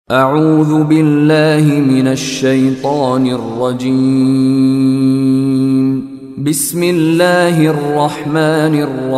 أعوذ بالله من الشيطان الرجيم بسم الله الرحمن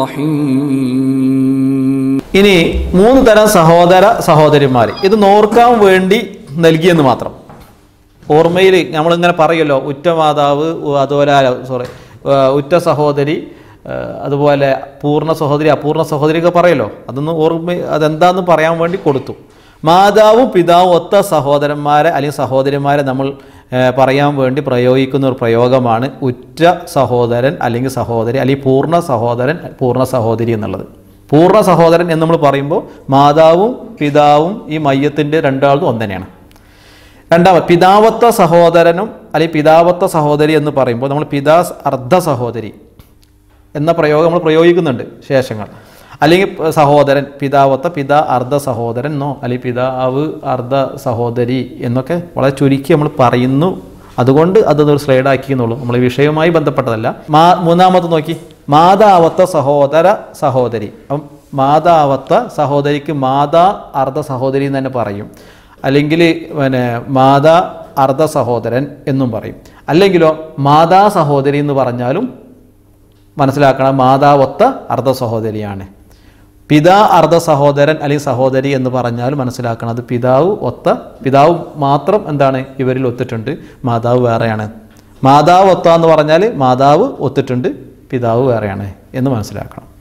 الرحيم ഇനി മൂന്ന് തരം സഹോദര സഹോദരിമാർ ഇത് നോർക്കാൻ വേണ്ടി നൽകിയെന്ന് മാത്രം ഓർമ്മയിൽ നമ്മളിങ്ങനെ പറയുമല്ലോ ഉറ്റ മാതാവ് ഉ- അതുപോലെ സോറി ഉറ്റ സഹോദരി ആ, അതുപോലെ പൂർണ്ണ സഹോദരി അപൂർണ സഹോദരി ഒക്കെ പറയല്ലോ അതൊന്ന് ഓർമ്മ അതെന്താന്ന് പറയാൻ വേണ്ടി കൊടുത്തു മാതാവും പിതാവും ഒത്ത സഹോദരന്മാരെ അല്ലെങ്കിൽ സഹോദരിമാരെ നമ്മൾ ആ, പറയാൻ വേണ്ടി പ്രയോഗിക്കുന്ന ഒരു പ്രയോഗമാണ് ഉറ്റ സഹോദരൻ അല്ലെങ്കിൽ സഹോദരി അല്ലെങ്കിൽ പൂർണ്ണ സഹോദരൻ പൂർണ്ണ സഹോദരി എന്നുള്ളത് പൂർണ്ണ സഹോദരൻ എന്ന് നമ്മൾ പറയുമ്പോൾ മാതാവും പിതാവും ഈ മയ്യത്തിൻ്റെ രണ്ടാളും ഒന്ന് തന്നെയാണ് രണ്ടാമത് പിതാവത്വ സഹോദരനും അല്ലെങ്കിൽ പിതാവത്വ സഹോദരി എന്ന് പറയുമ്പോൾ നമ്മൾ പിതാ അർദ്ധ സഹോദരി എന്ന പ്രയോഗം നമ്മൾ പ്രയോഗിക്കുന്നുണ്ട് ശേഷങ്ങൾ അല്ലെങ്കിൽ പ- സഹോദരൻ പിതാവത്വ പിതാ അർദ്ധ സഹോദരൻ എന്നോ അല്ലെങ്കിൽ പിതാവ് അർദ്ധ സഹോദരി എന്നൊക്കെ വളരെ ചുരുക്കി നമ്മൾ പറയുന്നു അതുകൊണ്ട് അതൊരു സ്ലൈഡാക്കി എന്നുള്ളൂ നമ്മൾ ഈ വിഷയവുമായി ബന്ധപ്പെട്ടതല്ല മാ മൂന്നാമത് നോക്കി മാതാവത്വ സഹോദര സഹോദരി അപ്പം മാതാവത്വ സഹോദരിക്ക് മാതാ അർദ്ധ സഹോദരി എന്ന് തന്നെ പറയും അല്ലെങ്കിൽ പിന്നെ മാതാ അർദ്ധ സഹോദരൻ എന്നും പറയും അല്ലെങ്കിലോ മാതാ സഹോദരി എന്ന് പറഞ്ഞാലും മനസ്സിലാക്കണം മാതാവൊത്ത അർദ്ധ സഹോദരിയാണ് പിതാ അർദ്ധ സഹോദരൻ അല്ലെങ്കിൽ സഹോദരി എന്ന് പറഞ്ഞാൽ മനസ്സിലാക്കണം അത് പിതാവ് ഒത്ത പിതാവ് മാത്രം എന്താണ് ഇവരിൽ ഒത്തിട്ടുണ്ട് മാതാവ് വേറെയാണ് മാതാവ് ഒത്ത എന്ന് പറഞ്ഞാൽ മാതാവ് ഒത്തിട്ടുണ്ട് പിതാവ് വേറെയാണ് എന്ന് മനസ്സിലാക്കണം